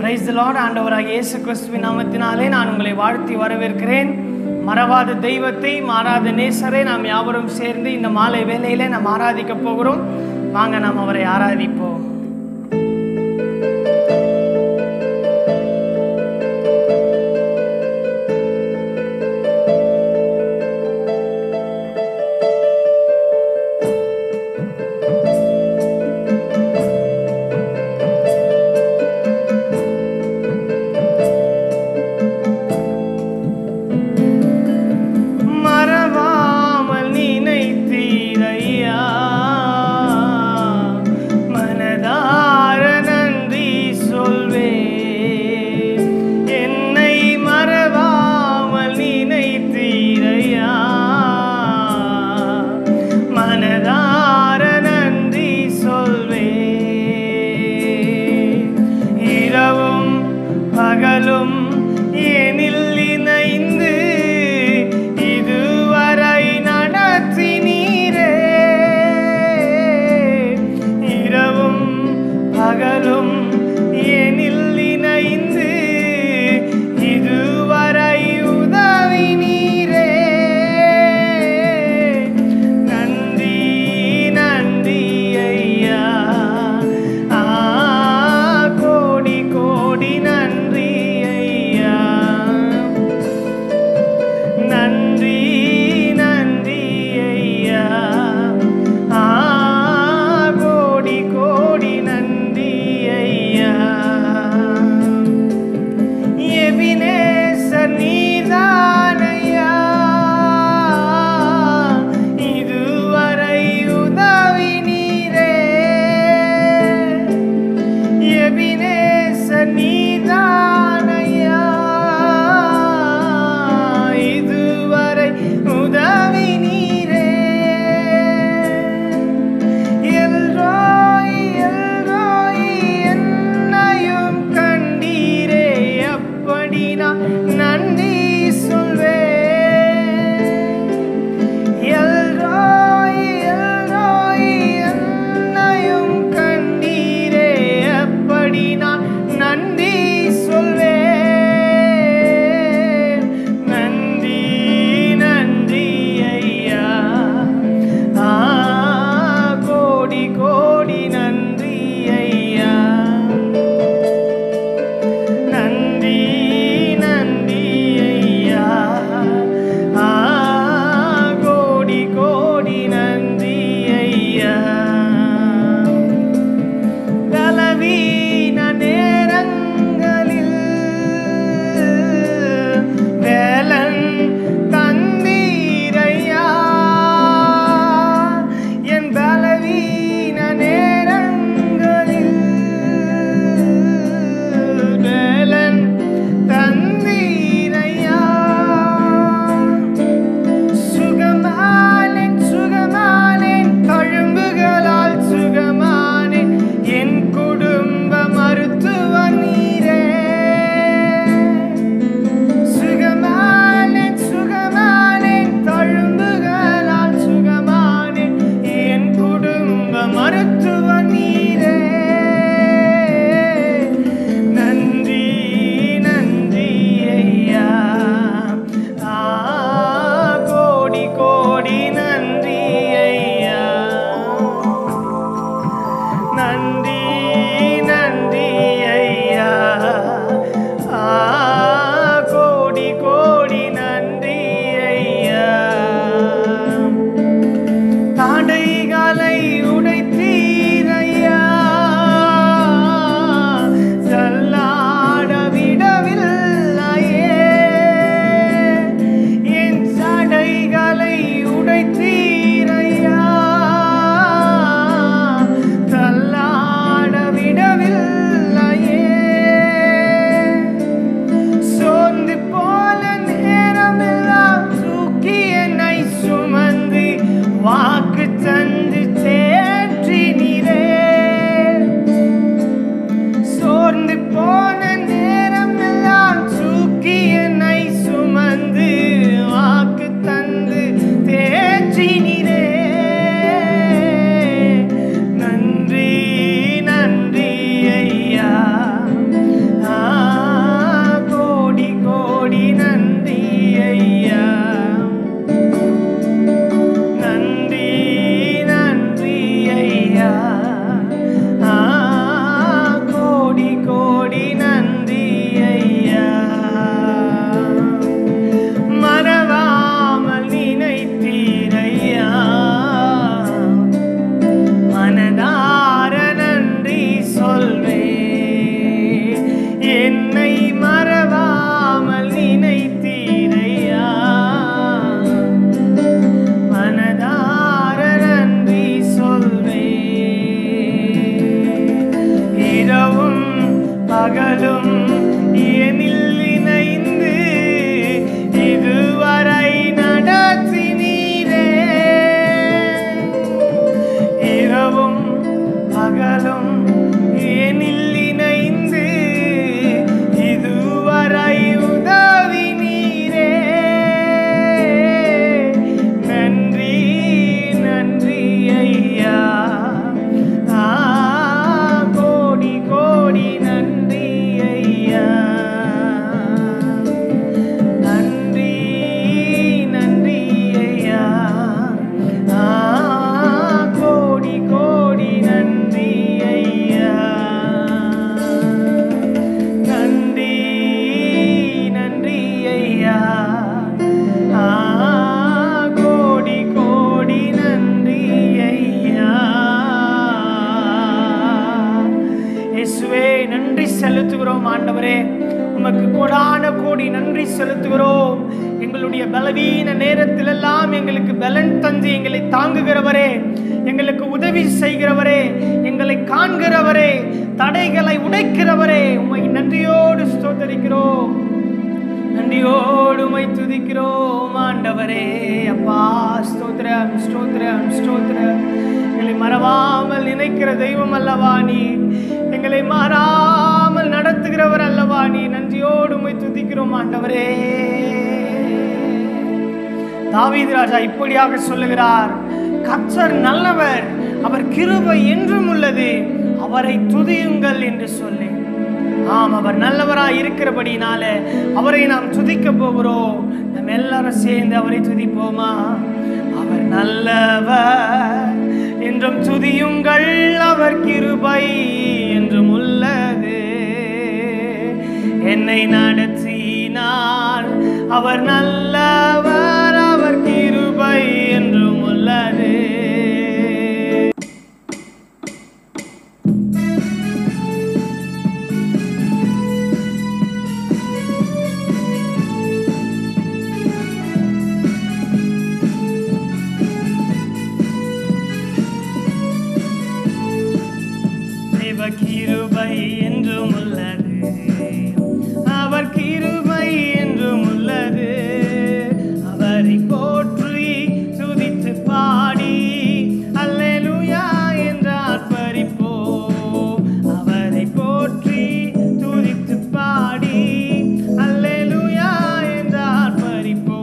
price Lord ஆண்டவராக இயேசு கிறிஸ்துவின் நாமத்தினாலே நான் உங்களை வாழ்த்தி வரவேற்கிறேன் மறவாத தெய்வத்தை மாறாத நேசரை நாம் யாவரும் சேர்ந்து இந்த மாலை வேளையிலே நாம் ஆராதிக்க போகிறோம் வாங்க நாம் அவரை ஆராதிப்போம் மறவாமல் நினைத்தீரையா மன துதிக்கிறோம் ஆண்டவரே உமக்கு கொடான கோடி நன்றி செலுத்துகிறோம் எங்களுடைய பலவீன நேரத்திலெல்லாம் எங்களுக்கு பலன் தந்து எங்களை தாங்குகிறவரே எங்களுக்கு உதவி செய்கிறவரே எங்களை காண்கிறவரே தடைகளை உடைக்கிறவரே உம்மை நன்றியோடு ஸ்தோத்தரிக்கிறோம் நன்றியோடு உம்மை துதிக்கிறோம் ஆண்டவரே அப்பா ஸ்தோத்திரம் ஸ்தோத்திரம் ஸ்தோத்திரம் எங்களை மறவாமல் நினைக்கிற தெய்வம் அல்லவா நீ எங்களை மாறாமல் நடத்துகிறவர் அல்லவா நீ நன்றியோடு உம்மை துதிக்கிறோம் ஆண்டவரே தாவீது ராஜா இப்படியாக சொல்லுகிறார் கர்த்தர் நல்லவர் அவர் கிருபை என்றும் உள்ளது அவரை துதியுங்கள் என்று சொல்லி ஆம் அவர் நல்லவராய் இருக்கிறபடினால அவரை நாம் துதிக்க போகிறோம் நம்ம எல்லாரும் சேர்ந்து அவரை துதிப்போமா அவர் நல்லவர் என்றும் துதியுங்கள் அவர் கிருபை என்றும் உள்ளது என்னை நடத்தினார் அவர் நல்லவர் அவர் கிருபை என்றும் உள்ளது தேவ கிருபை என்றும் உள்ளது அவர் கிருபை என்றும் உள்ளது அவரை போற்றி துதித்து பாடி அல்லேலூயா என்று ஆர்ப்பரிப்போம் அவரை போற்றி துதித்து பாடி அல்லேலூயா என்று ஆர்ப்பரிப்போம்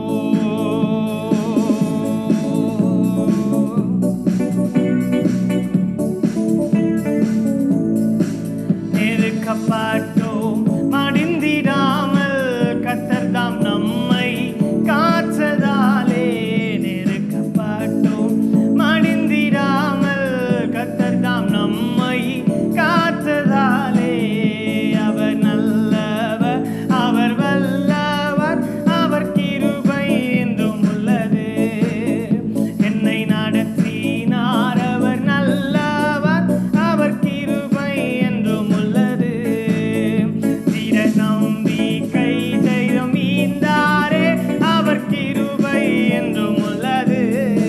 நெருக்கப்பட்டோம் மடிந்திடாமல் கத்தர்தாம் நம்மை காற்றதாலே நெருக்கப்பட்டோம் மடிந்திடாமல் கத்தர்தாம் நம்மை காற்றதாலே அவர் நல்லவர் அவர் வல்லவர் அவர் கிருபை என்றும் உள்ளது என்னை நடத்தினார் அவர் நல்லவர் அவர் கிருபை என்றும் உள்ளது திட நம்பிக்கை தைரம் ஈந்தாரே அவர் கிருபை என்றும் உள்ளது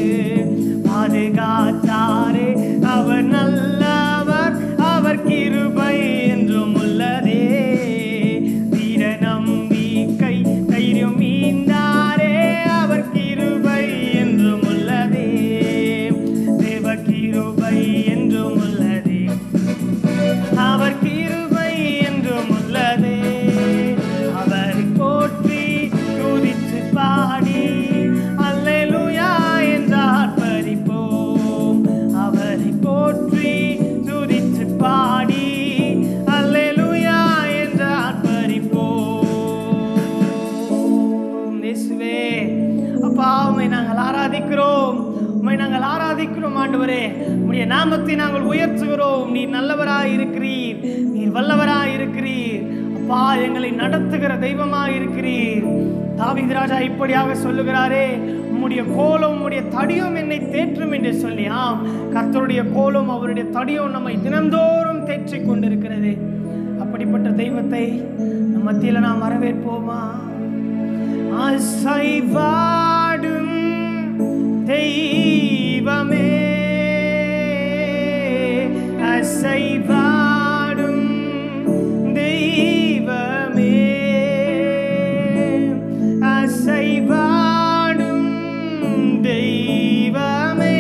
பாதுகாத்தாரே அவர் நல்லவர் அவர் கிருபை என்றும் உள்ளதே திட நம்பிக்கை தைரியம் ஈந்தாரே அவர் கிருபை என்றும் உள்ளதே தேவ கிருபை என்றும் உள்ளதே அவர் கிருபை என்றும் உள்ளதே அவரை போற்றி துதித்து பாடி அல்லேலூயா என்று ஆர்ப்பரிப்போம் அவரை போற்றி துதித்து பாடி அல்லேலூயா என்று ஆர்ப்பரிப்போம் இயேசுவே அப்பா உம்மை நாங்கள் ஆராதிக்கிறோம் உம்மை நாங்கள் ஆராதிக்கிறோம் ஆண்டவரே உம்முடைய நாமத்தை நாங்கள் உயர்த்துகிறோம் நீர் நல்லவராய் இருக்கிறீர் நீர் வல்லவராய் இருக்கிறீர் அப்பா எங்களை நடத்துகிற தெய்வமாய் இருக்கிறீர் தாவீது ராஜா இப்படியாக சொல்லுகிறாரே உம்முடைய கோலம் உம்முடைய தடியும் என்னை தேற்றும் என்று சொல்லி ஆம் கர்த்தருடைய கோலம் அவருடைய தடியும் நம்மை தினந்தோறும் தேற்றிக் கொண்டிருக்கிறது அப்படிப்பட்ட தெய்வத்தை நம் மத்தியில் நாம் வரவேற்போமா அசைவாடும் தெய்வமே அசைவாடும் தெய்வமே அசைவாடும் தெய்வமே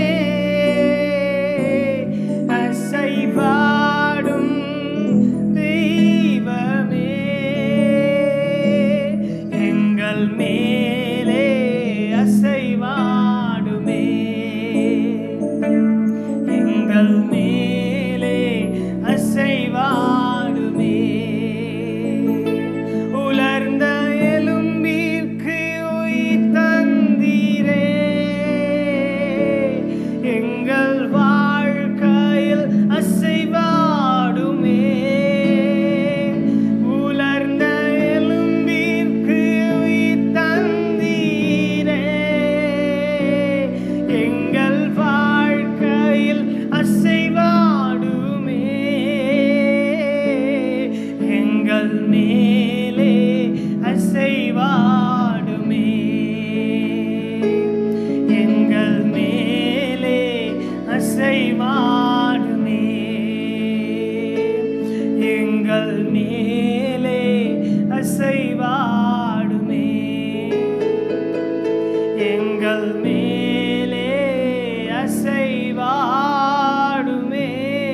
அசைவாடும் தெய்வமே எங்கள் மேலே அசைவாடுமே எங்கள் மேலே அசைவாடுமே எங்கள் மேலே அசைவாடுமே எங்கள் மேலே அசைவாடுமே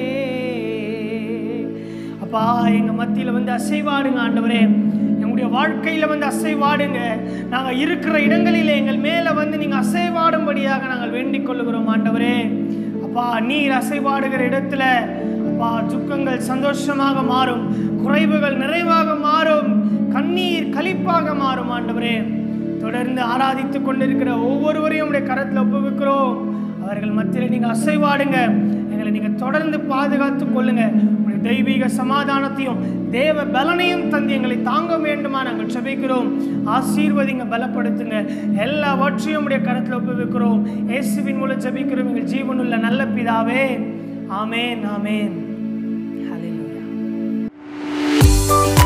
அப்பா எங்க மத்தியில வந்து அசைவாடுங்க ஆண்டவரே எங்களுடைய வாழ்க்கையில வந்து அசைவாடுங்க நாங்க இருக்கிற இடங்களிலே எங்கள் மேல வந்து நீங்க அசைவாடும்படியாக நாங்கள் வேண்டிக் கொள்ளுகிறோம் ஆண்டவரே அப்பா நீர் அசைவாடுகிற இடத்துல அப்பா துக்கங்கள் சந்தோஷமாக மாறும் குறைவுகள் நிறைவாக மாறும் கண்ணீர் களிப்பாக மாறும் ஆண்டவரே தொடர்ந்து ஆராதித்துக் கொண்டிருக்கிற ஒவ்வொருவரையும் உடைய கரத்தில் ஒப்புவிக்கிறோம் அவர்கள் மத்தியில் நீங்க அசைவாடுங்க எங்களை நீங்க தொடர்ந்து பாதுகாத்து கொள்ளுங்க உடைய தெய்வீக சமாதானத்தையும் தேவ பலனையும் தந்து எங்களை தாங்க வேண்டுமா நாங்கள் ஜெபிக்கிறோம் ஆசீர்வதிங்க பலப்படுத்துங்க எல்லாவற்றையும் உடைய கரத்தில் ஒப்புவிக்கிறோம் இயேசுவின் மூலம் ஜெபிக்கிறோம் எங்கள் ஜீவனுள்ள நல்ல பிதாவே ஆமேன் ஆமேன் ஹalleluya